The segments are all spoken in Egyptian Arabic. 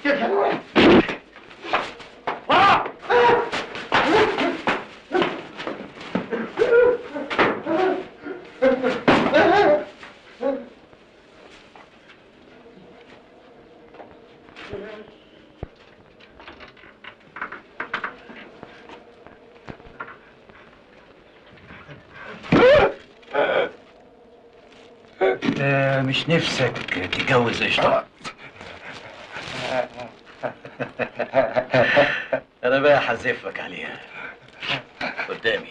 آه، مش نفسك تتجوز قشطة انا بقى حذفك عليها قدامي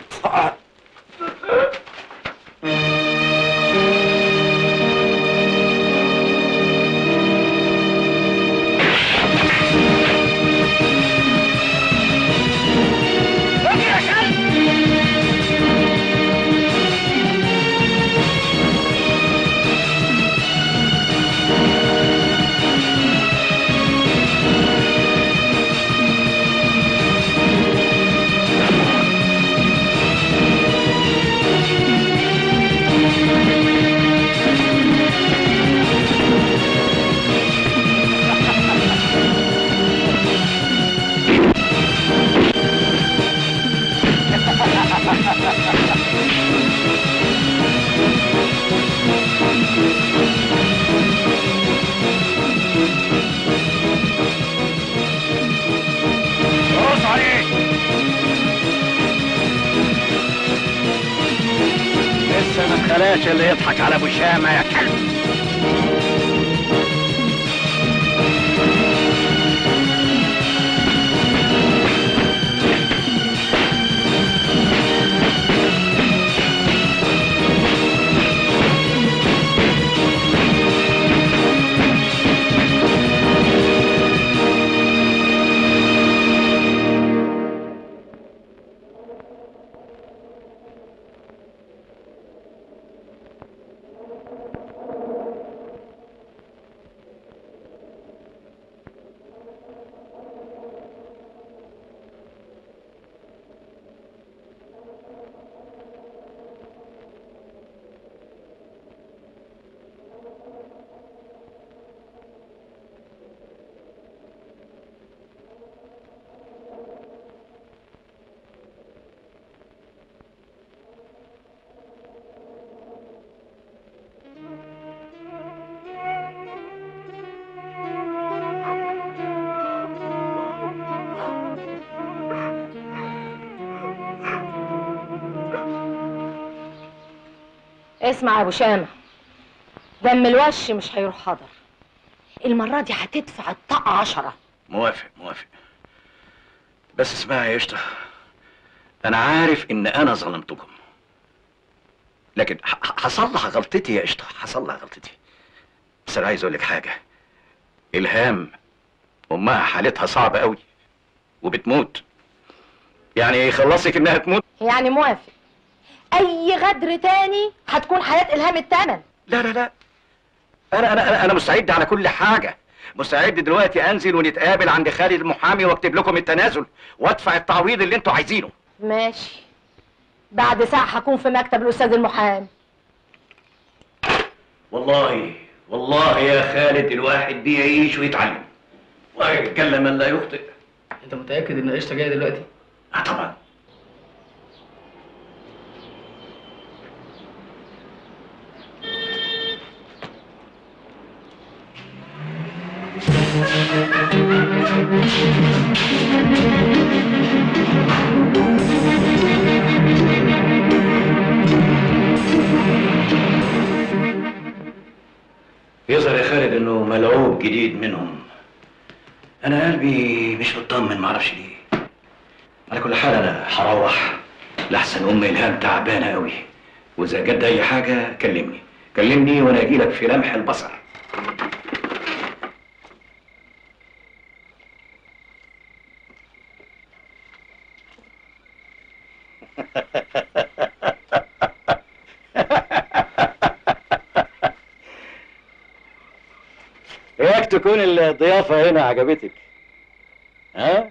رص عليك لسه ما اتخلاش اللي يضحك على ابو شامه يا كلب اسمع يا ابو شامه دم الوش مش هيروح حضر المره دي هتدفع الطاقه عشرة موافق موافق بس اسمعي يا قشطة أنا عارف إن أنا ظلمتكم لكن ح- ح- هصلح غلطتي يا قشطة هصلح غلطتي بس أنا عايز أقول لك حاجة إلهام أمها حالتها صعبة قوي وبتموت يعني يخلصك إنها تموت يعني موافق اي غدر تاني هتكون حياه الهام التمن لا لا لا أنا أنا أنا, أنا مستعد على كل حاجة مستعد دلوقتي أنزل ونتقابل عند خالد المحامي وأكتب لكم التنازل وأدفع التعويض اللي أنتوا عايزينه ماشي بعد ساعه هكون في مكتب الاستاذ المحامي والله والله يا خالد الواحد بيعيش ويتعلم ويتكلم من لا يخطئ انت متاكد ان قشطه جايه دلوقتي اه طبعا يظهر يا خالد انه ملعوب جديد منهم انا قلبي مش مطمن معرفش ليه على كل حال انا هروح لحسن ام الهام تعبانه قوي واذا جد اي حاجه كلمني كلمني وانا اجيلك في لمح البصر اياك تكون الضيافه هنا عجبتك ها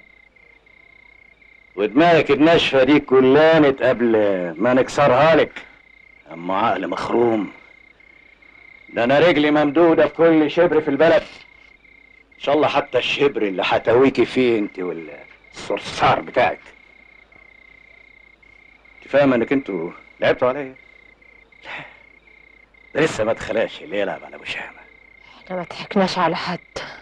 ودماغك الناشفه دي كلانت قبل ما نكسرها لك اما عقل مخروم ده انا رجلي ممدوده في كل شبر في البلد ان شاء الله حتى الشبر اللي هتاويكي فيه انت والصرصار بتاعك انت فاهمه انك انتوا لعبتوا عليا ده لسه ما اتخلاش اللي يلعب على ابو شامه احنا ما ضحكناش على حد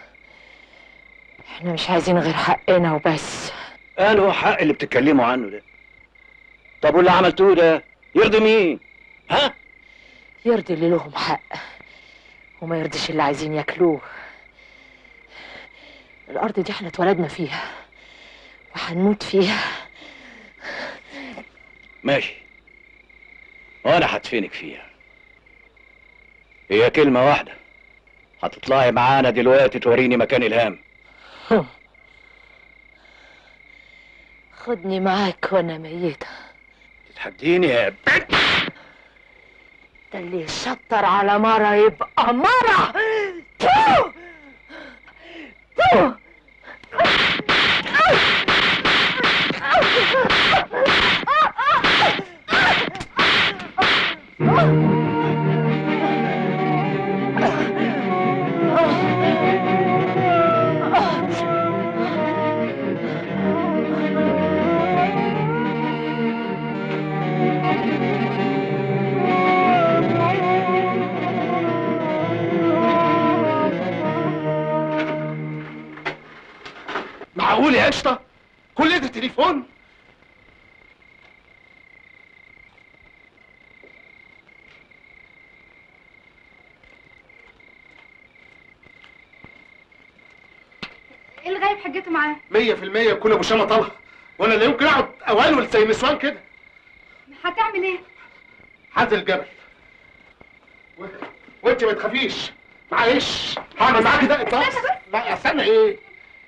احنا مش عايزين غير حقنا وبس قالوا حق اللي بتتكلموا عنه ده طب واللي عملتوه ده يرضي مين ها يرضي اللي لهم حق وما يرضيش اللي عايزين ياكلوه الارض دي احنا اتولدنا فيها وهنموت فيها ماشي وانا هدفنك فيها هي كلمة واحدة هتطلعي معانا دلوقتي توريني مكان الهام خدني معاك وانا ميتة تتحديني يا بنت ده اللي يشطر على مرة يبقى مرة تو! تو! معقول يا قشطه كل ده تليفون ايه اللي غايب حجته معاه؟ مية في المية يكون ابو شامة طلع وانا لا يمكن اقعد اولول زي نسوان كده هتعمل ايه؟ هنزل الجبل و... وانت ما تخافيش معلش هعمل معاكي ده اطلاق استنى بس. لا استنى ايه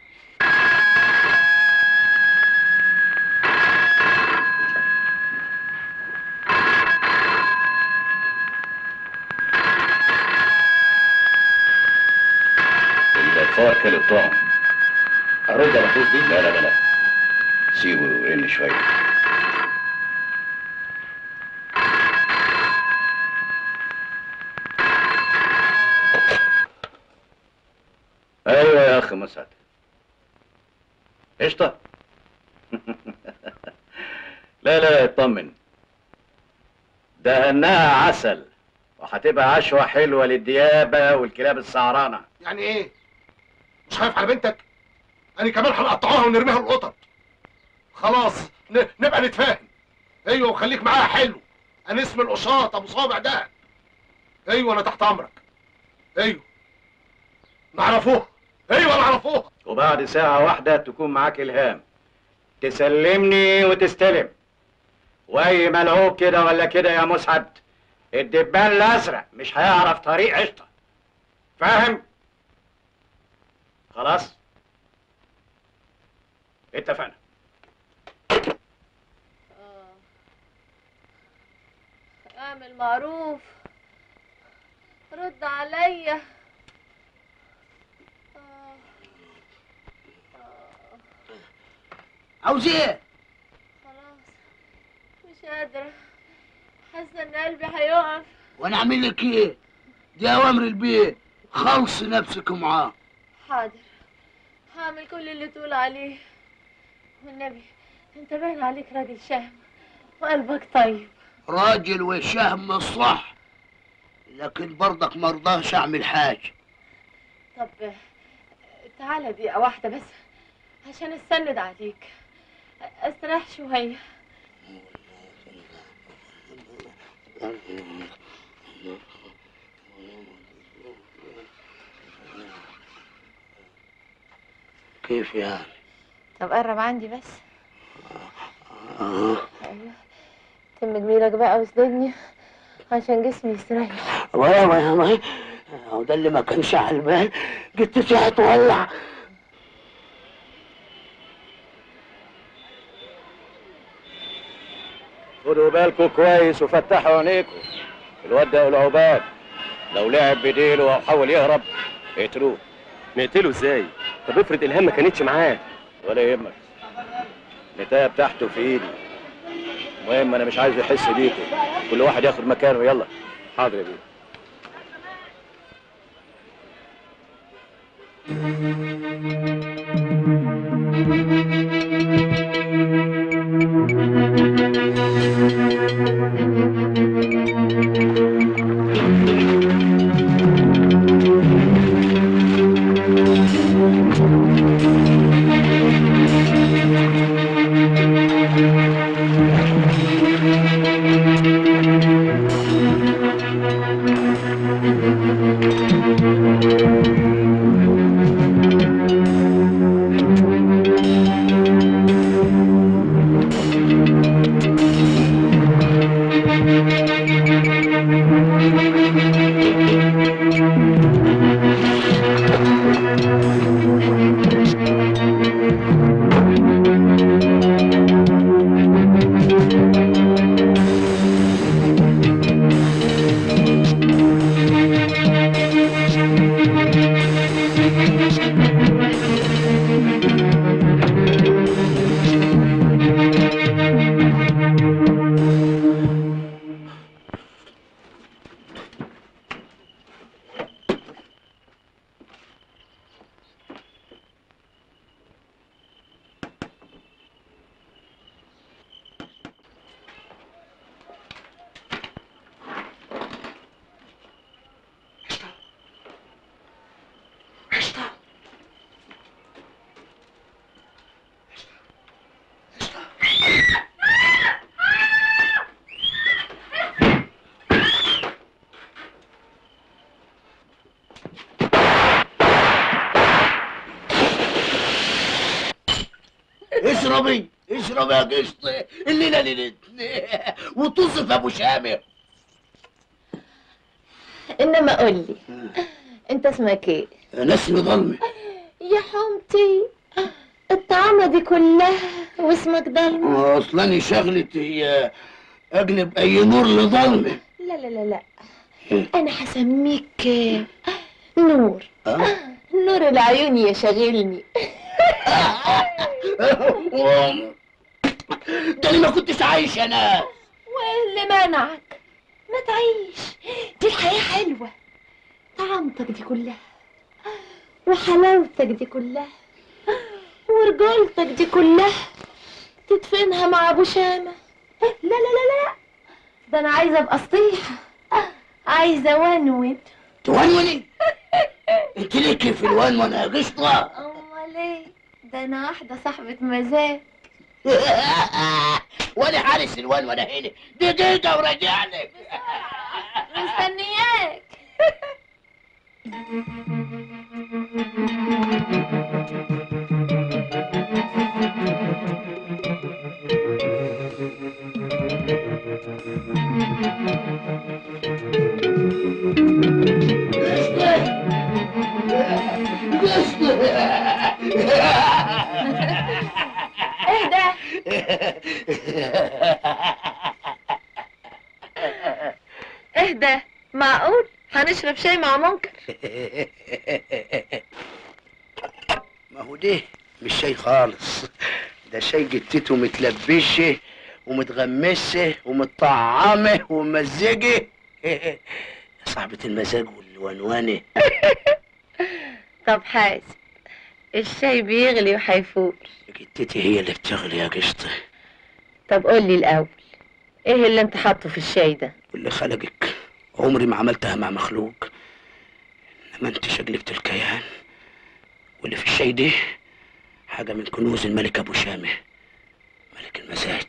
الفار كل الطعم ارد على فوز دي لا لا لا لا سيبه يرن شوية ايوه يا اخ مسعد قشطة لا لا اطمن دهناها عسل وهتبقى عشوة حلوة للديابة والكلاب السعرانة يعني ايه مش خايف على بنتك انا كمان هنقطعوها ونرميها القطط خلاص ن... نبقى نتفاهم ايوه وخليك معايا حلو انا اسمي القشاط ابو صابع ده ايوه انا تحت امرك ايوه نعرفوها ايوه نعرفوها وبعد ساعة واحدة تكون معاك إلهام تسلمني وتستلم وأي ملعوب كده ولا كده يا مسعد الدبان الأزرق مش هيعرف طريق قشطة فاهم؟ خلاص؟ اتفقنا اعمل معروف رد عليا آه. آه. عاوز ايه؟ خلاص مش قادرة حاسة ان قلبي هيقف وانا اعمل لك ايه؟ دي اوامر البيت خلص نفسك معاه حاضر هعمل كل اللي تقول عليه والنبي انت باين عليك راجل شهم وقلبك طيب راجل وشهم الصح لكن برضك مرضاش اعمل حاجه طب تعالى دقيقة واحدة بس عشان استند عليك استريح شوية كيف يعني؟ طب قرب عندي بس آه. ايوه تم جميلك بقى واسندني عشان جسمي يستريح ويا ويا ويا وده اللي ما كانش على البال جبت هتولع خدوا بالكم كويس وفتحوا عينيكم الواد ده العباد لو لعب بديله او حاول يهرب اقتلوه نقتله ازاي؟ طب افرض الهام ما كانتش معاه ولا يهمك النتايه بتاعته في ايدي المهم انا مش عايز يحس بيكم كل واحد ياخد مكانه يلا حاضر يا بيه اشربي اشربي يا قشطة الليلة ليلتنا وتصف ابو شامر انما قول لي انت اسمك ايه انا اسمي ظلمي يا حمتي الطعامة دي كلها واسمك ضلمة اصلا شغلتي هي اقلب اي نور لظلمي لا لا لا لا انا هسميك نور ها؟ نور العيون يا شاغلني ده اللي ما كنتش عايش انا وايه اللي منعك ما تعيش دي الحياة حلوة طعامتك دي كلها وحلاوتك دي كلها ورجولتك دي كلها تدفنها مع ابو شامة لا لا لا لا ده انا عايزة ابقى سطيحة عايزة ونود تونوني انت ليكي في الونون يا قشطة امال ايه ده انا واحدة صاحبة مزاج وانا حارس الونون هنا دقيقة وراجع لك مستنياك اهدى اهدى معقول هنشرب شاي مع منكر ما هو ده مش شاي خالص ده شاي جتته متلبشه ومتغمسه ومتطعمه وممزجه يا صاحبة المزاج والونوانه طب حاسب الشاي بيغلي وهيفور جتتي هي اللي بتغلي يا قشطة طب قول لي الاول ايه اللي انت حاطه في الشاي ده واللي خلقك عمري ما عملتها مع مخلوق انما انت شقلبة الكيان واللي في الشاي ده حاجة من كنوز الملك ابو شامه ملك المزاج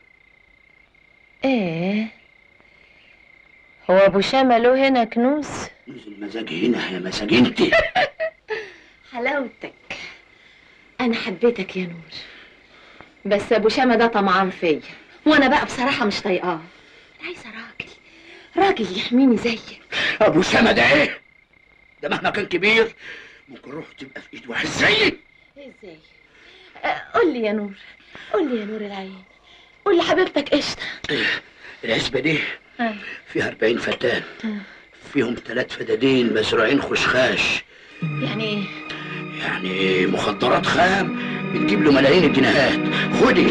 ايه هو ابو شامة له هنا كنوز كنوز المزاج هنا يا مزاج انت حلاوتك انا حبيتك يا نور بس ابو شامة ده طمعان فيا وانا بقى بصراحة مش طايقاه أنا عايزة راجل راجل يحميني زيك ابو شامه ده ايه ده مهما كان كبير ممكن روحه تبقى في ايد واحد زيي ازاي أه، قول لي يا نور قول لي يا نور العين قول لحبيبتك قشطة العزبة دي آه. فيها 40 فتان فيهم ثلاث فدادين مزروعين خشخاش يعني ايه يعني مخدرات خام بتجيب له ملايين الجنيهات خدي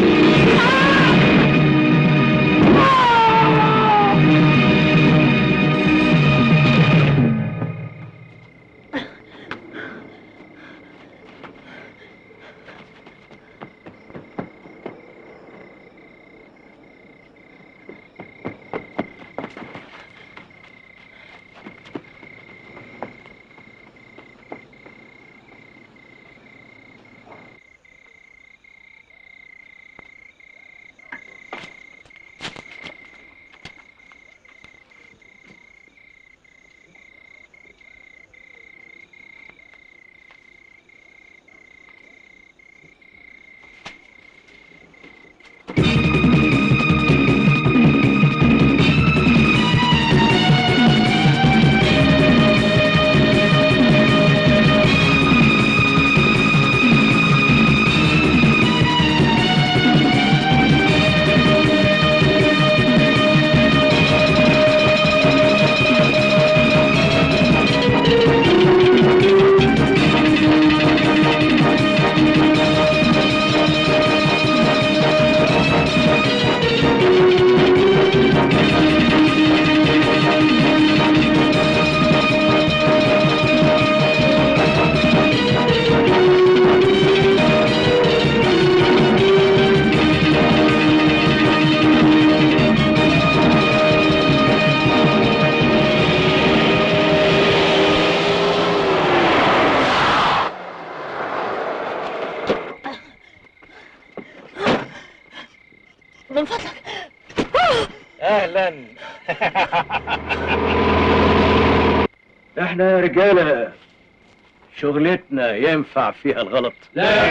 احنا يا رجاله شغلتنا ينفع فيها الغلط لا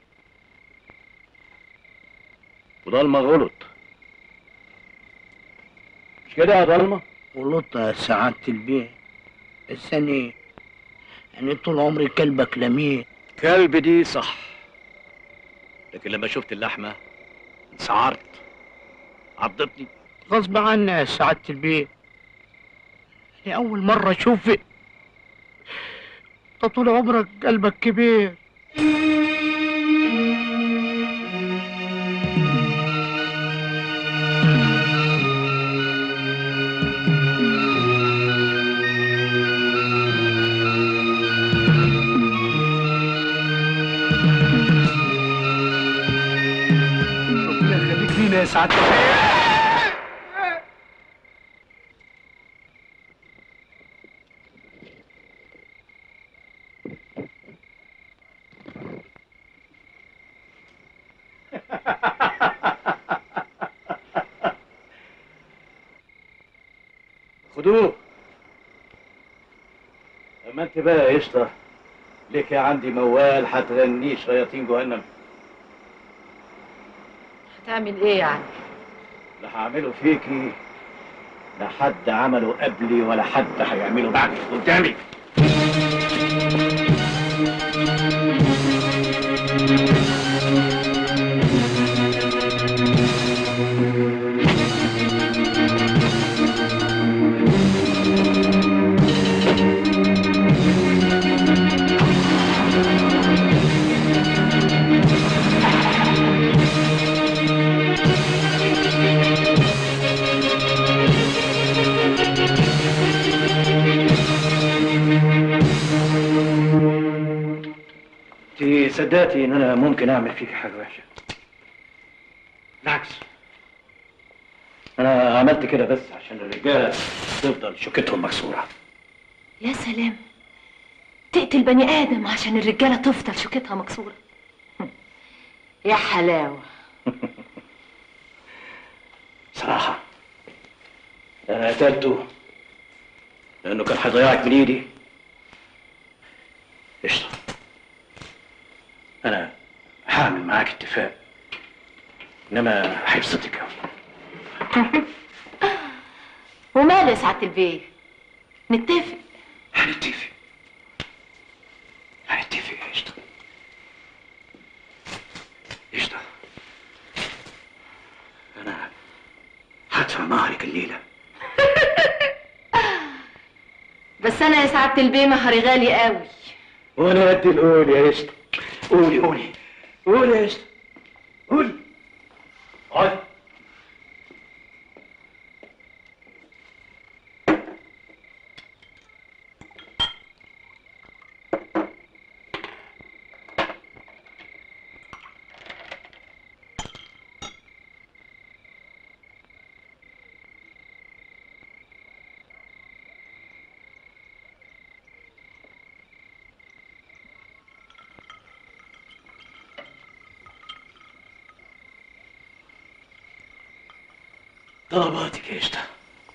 وضلمه غلط مش كده يا ضلمه غلطت يا سعادة البيه بس أنا أنا طول عمري كلبك لمين كلب دي صح لكن لما شفت اللحمه انسعرت عضتني غصب عني يا سعادة البيه أنا أول مرة أشوفك أنت طول عمرك قلبك كبير ربنا يخليك لينا يا سعاده البيه خدوه اما انت بقى يا قشطه ليك يا عندي موال هتغنيه شياطين جهنم هتعمل ايه يعني لا هعمله فيكي لا حد عمله قبلي ولا حد هيعمله بعدي قدامي انت صدقتي ان انا ممكن اعمل فيك حاجه وحشه بالعكس انا عملت كده بس عشان الرجاله تفضل شوكتهم مكسوره يا سلام تقتل بني ادم عشان الرجاله تفضل شوكتها مكسوره يا حلاوه صراحه انا قتلته لانه كان هيضيعك من ايدي قشطه انا هعمل معاك اتفاق انما هيبسطك قوي وماله يا سعاده البيه نتفق هنتفق هنتفق يا قشطة قشطة أنا هدفع مهرك الليلة بس انا يا سعاده البيه مهري غالي قوي وأنا قد القول يا قشطة قولي قولي قولي يا قشطة قولي اقعدي طلباتك يا قشطة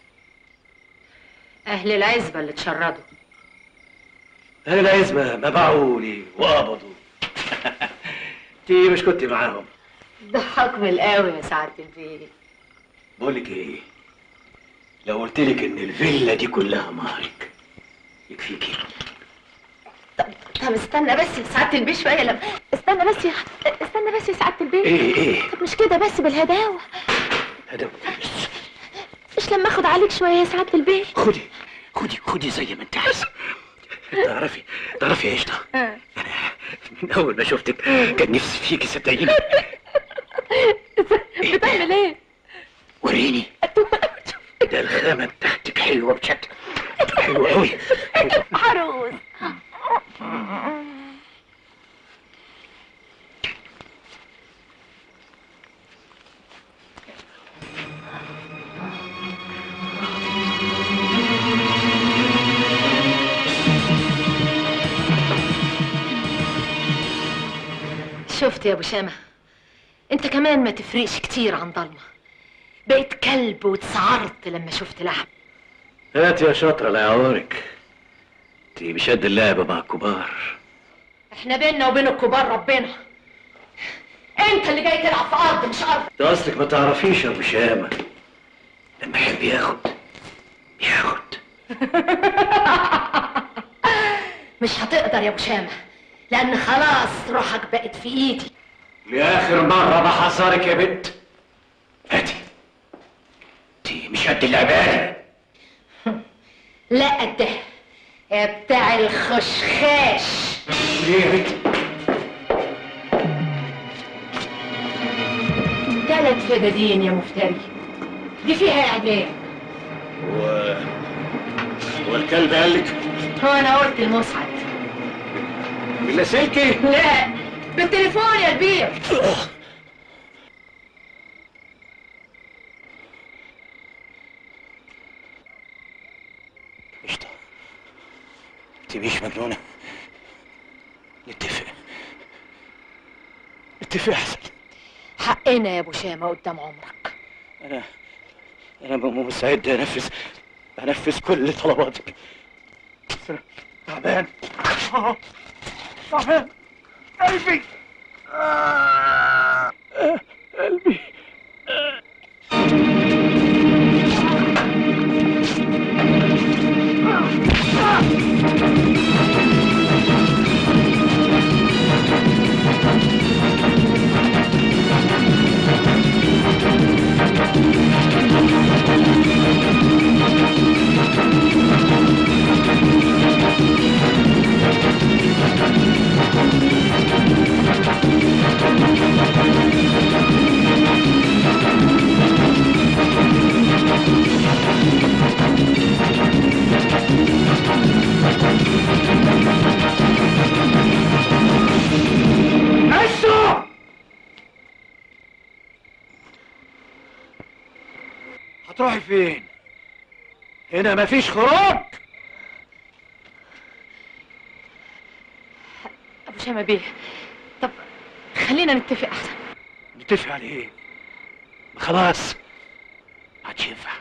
اهل العزبه اللي اتشردوا أهل العزبة ما باعوا لي وقبضوا انتي مش كنت معاهم ضحك بالقوي يا سعاده البيه بقول لك ايه لو قلت لك ان الفيلا دي كلها مهرك يكفيكي طب استنى بس يا سعاده البيه شويه لما استنى بس يا استنى بس يا سعاده البيه ايه ايه طب مش كده بس بالهداوه هذا مش لما اخد عليك شويه يا سعاده البيه خدي خدي خدي زي ما انت عايزه تعرفي تعرفي يا قشطه انا من اول ما شفتك كان نفسي فيكي صدقيني بتعمل ايه وريني ده الخامه بتاعتك حلوه بشكل حلوه قوي عروس شفت يا ابو شامه انت كمان ما تفرقش كتير عن ضلمه بقيت كلب واتسعرت لما شفت لحم هات يا شاطرة لا يعورك انت مش قد اللعبة مع الكبار احنا بينا وبين الكبار ربنا انت اللي جاي تلعب في ارض مش ارض انت اصلك ما تعرفيش يا ابو شامة لما يحب ياخد ياخد مش هتقدر يا ابو شامه لان خلاص روحك بقت في ايدي لاخر مرة بحذرك يا بنت هاتي انت مش قد اللعبة لا قدها يا بتاع الخشخاش ليه يا بنت تلات فدادين يا مفتري دي فيها اعدام هو هو الكلب قال لك هو انا قلت المسعد باللاسلكي لا بالتليفون يا كبير قشطة انت مش مجنونة نتفق نتفق احسن حقنا يا ابو شامه قدام عمرك انا انا م- مستعد انفذ انفذ كل طلباتك بس أنا تعبان آه، تعبان قلبي آه، آه، قلبي عشو هتروحي فين هنا مفيش خروج ابو شامه بيه طب خلينا نتفق احسن نتفق على ايه ما خلاص ما عادش ينفع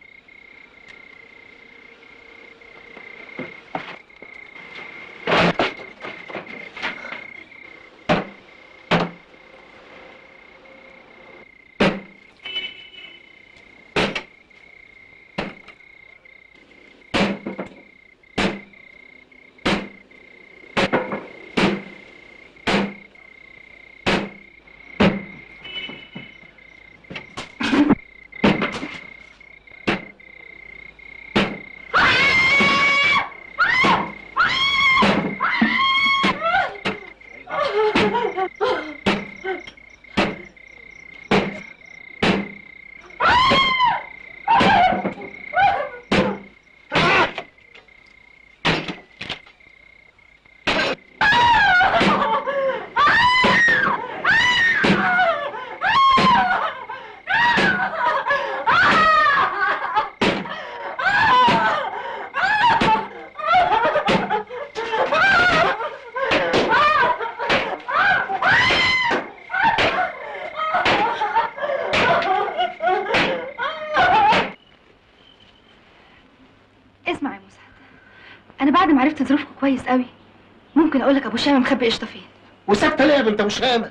اسمع يا مسعد انا بعد ما عرفت ظروفكم كويس قوي ممكن اقول لك ابو شامه مخبي قشطه فين وساكته ليه يا بنت ابو شامه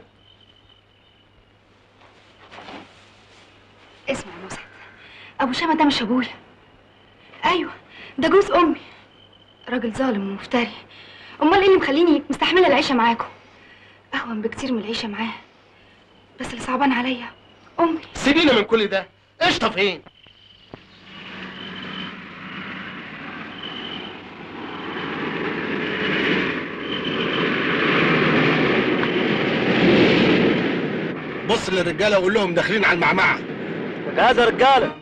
اسمع يا مسعد ابو شامه ده مش ابويا ايوه ده جوز امي راجل ظالم ومفتري امال ايه اللي مخليني مستحمله العيشه معاكم اهون بكتير من العيشه معاه بس اللي صعبان عليا امي سيبينا من كل ده قشطه فين بص للرجاله وقول لهم داخلين على المعمعه جاهز يا رجاله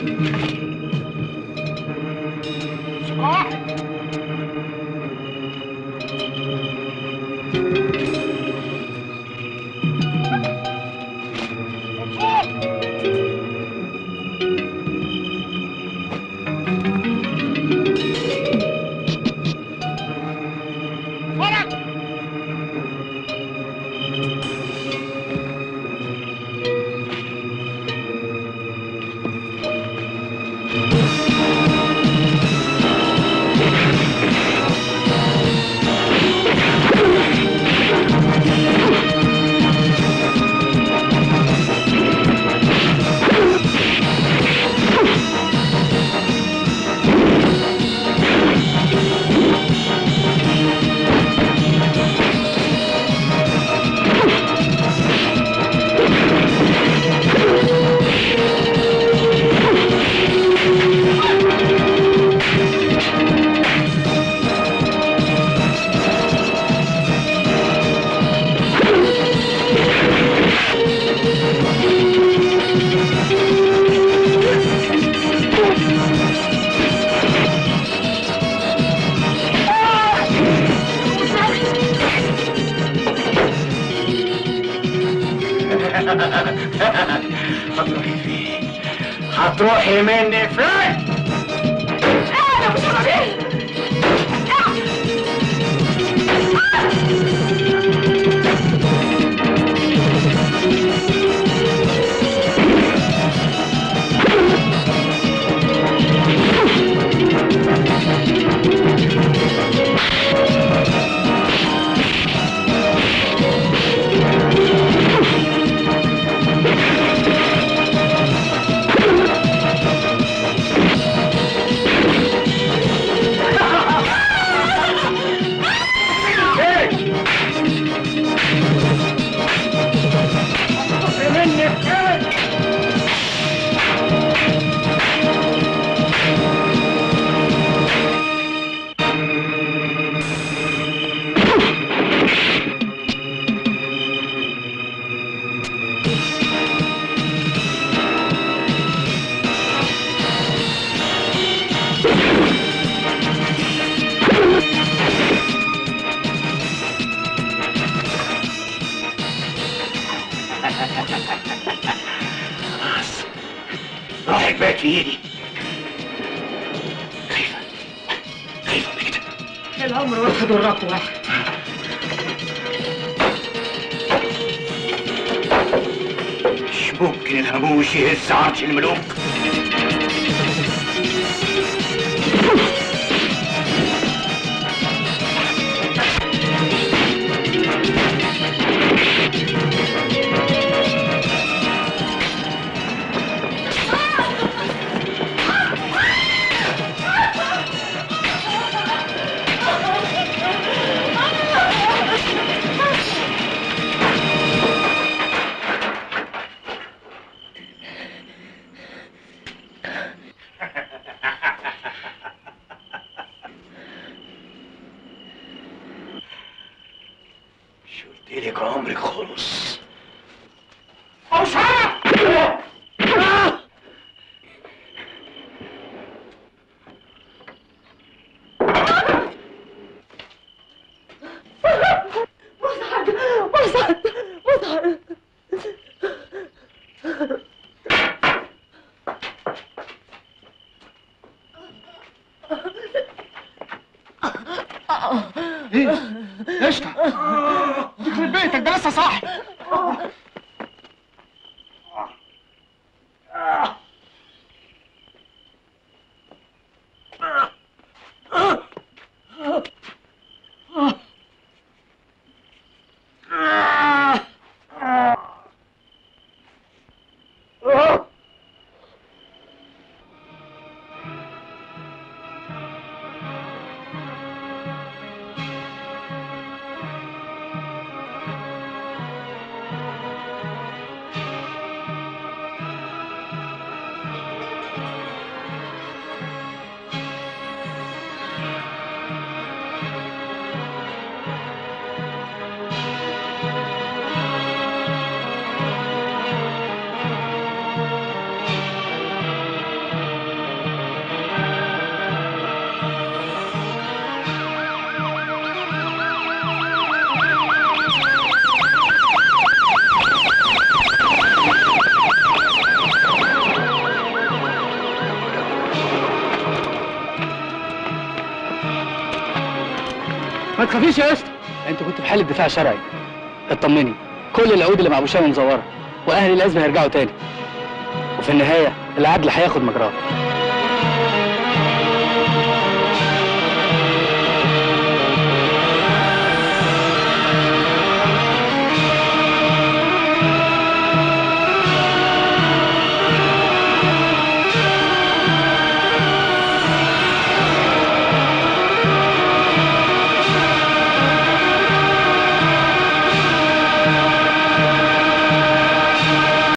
هتروحي فين؟ هتروحي مني فين؟ خلاص روحك بقت في ايدي خايفة خايفة من كده العمر واحد والرب واحد مش ممكن الهاموش يهز عرش الملوك مش قلت لك عمرك خلص مسعد مسعد مسعد ايه؟ قشطة يخرب بيتك ده لسه صاحي ما تخافيش يا اسطى انت كنت في حاله دفاع شرعي اطمني كل العقود اللي مع ابو شامه مزوره واهل الحزب هيرجعوا تاني وفي النهايه العدل هياخد مجراه